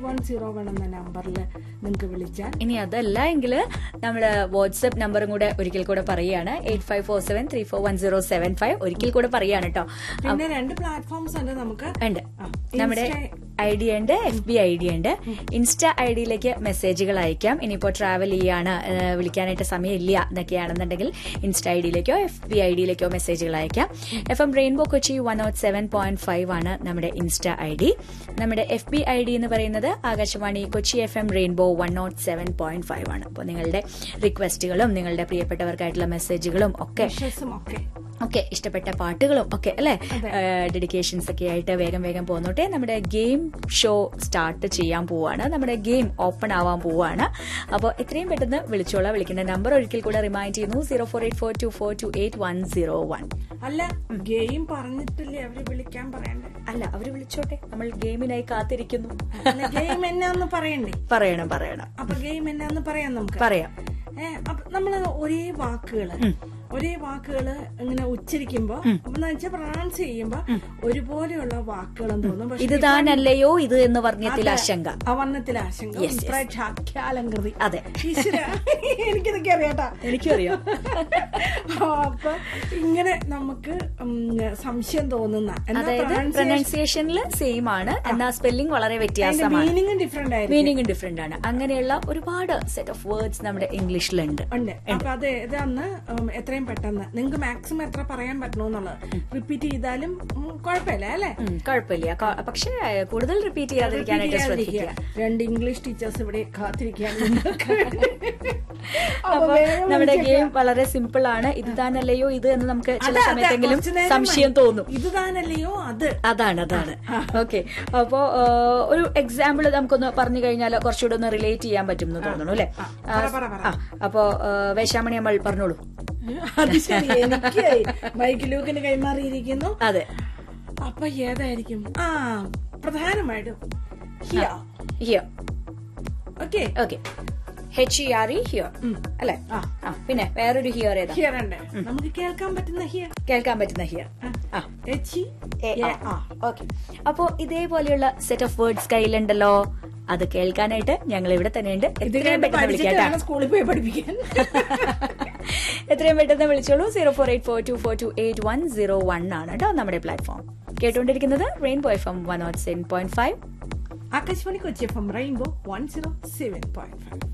One zero one എന്ന നമ്പറിൽ നിങ്ങൾക്ക് വിളിച്ചാൽ ഇനി അതല്ല എങ്കിൽ നമ്മുടെ വാട്സ്ആപ്പ് നമ്പറും കൂടെ ഒരിക്കൽ കൂടെ പറയുകയാണ് eight five four seven three four one zero seven five ഒരിക്കൽ കൂടെ പറയുകയാണ് കേട്ടോ പിന്നെ രണ്ട് പ്ലാറ്റ്ഫോംസ് ഉണ്ട് നമുക്ക് ഉണ്ട് ആ, നമ്മുടെ Insta- ഐ ഡി ഉണ്ട് എഫ് ബി ഐ ഡി ഉണ്ട് ഇൻസ്റ്റ ഐ ഡിയിലേക്ക് മെസ്സേജുകൾ അയക്കാം ഇനിയിപ്പോൾ ട്രാവൽ ചെയ്യാണ് ഏഹ്, വിളിക്കാനായിട്ട് സമയമില്ല എന്നൊക്കെയാണെന്നുണ്ടെങ്കിൽ ഇൻസ്റ്റ ഐ ഡിയിലേക്കോ എഫ് ബി ഐ ഡിയിലേക്കോ മെസ്സേജുകൾ അയക്കാം F M rainbow Kochi one not seven point five ആണ് നമ്മുടെ ഇൻസ്റ്റ ഐ ഡി നമ്മുടെ എഫ് ബി ഐ ഡി എന്ന് പറയുന്നത് Akashvani Kochi F M rainbow one not seven point five ആണ് അപ്പോൾ നിങ്ങളുടെ റിക്വസ്റ്റുകളും നിങ്ങളുടെ പ്രിയപ്പെട്ടവർക്കായിട്ടുള്ള മെസ്സേജുകളും ഒക്കെ വിഷസും ഒക്കെ ഒക്കെ ഇഷ്ടപ്പെട്ട പാട്ടുകളും ഒക്കെ അല്ലെ ഡെഡിക്കേഷൻസ് ഒക്കെ ആയിട്ട് വേഗം വേഗം പോന്നോട്ടെ നമ്മുടെ ഗെയിം ഷോ സ്റ്റാർട്ട് ചെയ്യാൻ പോവാണ് നമ്മുടെ ഗെയിം ഓപ്പൺ ആവാൻ പോവാണ് അപ്പോൾ എത്രയും പെട്ടെന്ന് വിളിച്ചോളാം വിളിക്കേണ്ട നമ്പർ ഒരിക്കൽ കൂടെ റിമൈൻഡ് ചെയ്യുന്നു zero four eight four two four two eight one zero one അല്ല ഗെയിം പറഞ്ഞിട്ടില്ലേ അവര് വിളിക്കാൻ പറയണ്ടേ അല്ല അവര് വിളിച്ചോട്ടെ നമ്മൾ ഗെയിമിനായി കാത്തിരിക്കുന്നു അല്ല ഗെയിം എന്നാന്ന് പറയണ്ടേ പറയണം പറയണം അപ്പൊ ഗെയിം എന്നാന്ന് പറയാം നമുക്ക് പറയാം ഏ, അപ്പൊ നമ്മള് ഒരേ വാക്കുകള് ഒരേ വാക്കുകള് ഇങ്ങനെ ഉച്ചരിക്കുമ്പോ എന്ന് വെച്ചാൽ പ്രൊണൗൺസ് ചെയ്യുമ്പോ ഒരുപോലെയുള്ള വാക്കുകളും തോന്നും പക്ഷെ ഇത് താനല്ലയോ ഇത് എന്ന് പറഞ്ഞതിൽ ആശങ്ക അവർണ്ണത്തിൽ ആശങ്ക പ്രഖ്യാലങ്കൃതി അതെ ഈശ്വര എനിക്കിതൊക്കെ അറിയാട്ടാ എനിക്കും അറിയാം അപ്പൊ ഇങ്ങനെ നമുക്ക് ഉം, സംശയം തോന്നുന്ന എന്നാ അതായത് പ്രൊനൗൺസിയേഷനിൽ സെയിം ആണ് എന്നാൽ സ്പെല്ലിംഗ് വളരെ വ്യത്യാസമാണ് മീനിങ്ങും ഡിഫറെന്റ് ആയിരിക്കും മീനിങ്ങും ഡിഫറെന്റ് ആണ് അങ്ങനെയുള്ള ഒരുപാട് സെറ്റ് ഓഫ് വേർഡ്സ് നമ്മുടെ ഇംഗ്ലീഷിലുണ്ട് ഉണ്ട് അപ്പൊ അത് ഇതാന്ന് ഉം, എത്രയും പെട്ടെന്ന് നിങ്ങൾക്ക് മാക്സിമം എത്ര പറയാൻ പറ്റണമെന്നുള്ളത് റിപ്പീറ്റ് ചെയ്താലും ഉം, കുഴപ്പമില്ല അല്ലെ ഉം, കുഴപ്പമില്ല ക- പക്ഷേ കൂടുതൽ റിപ്പീറ്റ് ചെയ്യാതിരിക്കാനായിട്ട് ശ്രദ്ധിക്കുക രണ്ട് ഇംഗ്ലീഷ് ടീച്ചേഴ്സ് ഇവിടെ കാത്തിരിക്കുകയാണ് നിങ്ങൾക്ക് വേണ്ടി. അപ്പൊ അപ്പൊ വേഗം നമ്മുടെ വിളിച്ചേക്കാം. ഗെയിം വളരെ സിമ്പിൾ ആണ് ഇത് താനല്ലയോ ഇത് എന്ന് നമുക്ക് ചില അതെ, അതെ, സമയത്തെങ്കിലും കുറച്ച് നേരം സംശയം മതി. തോന്നും ഇത് താനല്ലയോ അത് അതാണ് അതാണ് ഓക്കെ അപ്പോ ആ, ഒരു എക്സാമ്പിൾ നമുക്കൊന്ന് പറഞ്ഞു കഴിഞ്ഞാൽ കുറച്ചുകൂടെ ഒന്ന് റിലേറ്റ് ചെയ്യാൻ പറ്റും എന്ന് തോന്നുന്നു അല്ലെ പറ, പറ, പറ. അപ്പോ ആ, വേശാമണി അമ്മൾ പറഞ്ഞോളൂ അത് ശരി എനിക്ക് ബൈക്ക് ലൂക്കിന് കൈമാറിയിരിക്കുന്നു അതെ അപ്പൊ ഏതായിരിക്കും ആ പ്രധാനമായിട്ടും ഹിയ here okay okay H E R E here അല്ലെ ആ. ആ പിന്നെ വേറൊരു ഹിയർ ഏതാ ഹിയർ ഉണ്ട് നമുക്ക് കേൾക്കാൻ പറ്റുന്ന ഹിയർ കേൾക്കാൻ പറ്റുന്ന ഹിയർ ആ എച്ച് ഓക്കെ അപ്പോ ഇതേപോലെയുള്ള സെറ്റ് ഓഫ് വേർഡ്സ് കയ്യിലുണ്ടല്ലോ അത് കേൾക്കാനായിട്ട് ഞങ്ങൾ ഇവിടെ തന്നെയുണ്ട് ഇത് എത്രയും പെട്ടെന്ന് വിളിക്കാട്ടാ പഠിച്ചിട്ടാണ് സ്കൂളിൽ പോയി പഠിപ്പിക്കാൻ എത്രയും പെട്ടെന്ന് വിളിച്ചോളൂ zero four eight four two four two eight one zero one ആണ് കേട്ടോ നമ്മുടെ പ്ലാറ്റ്ഫോം കേട്ടുകൊണ്ടിരിക്കുന്നത് rainbow F M one not seven point five Akashvani Kochi F M rainbow one zero seven point five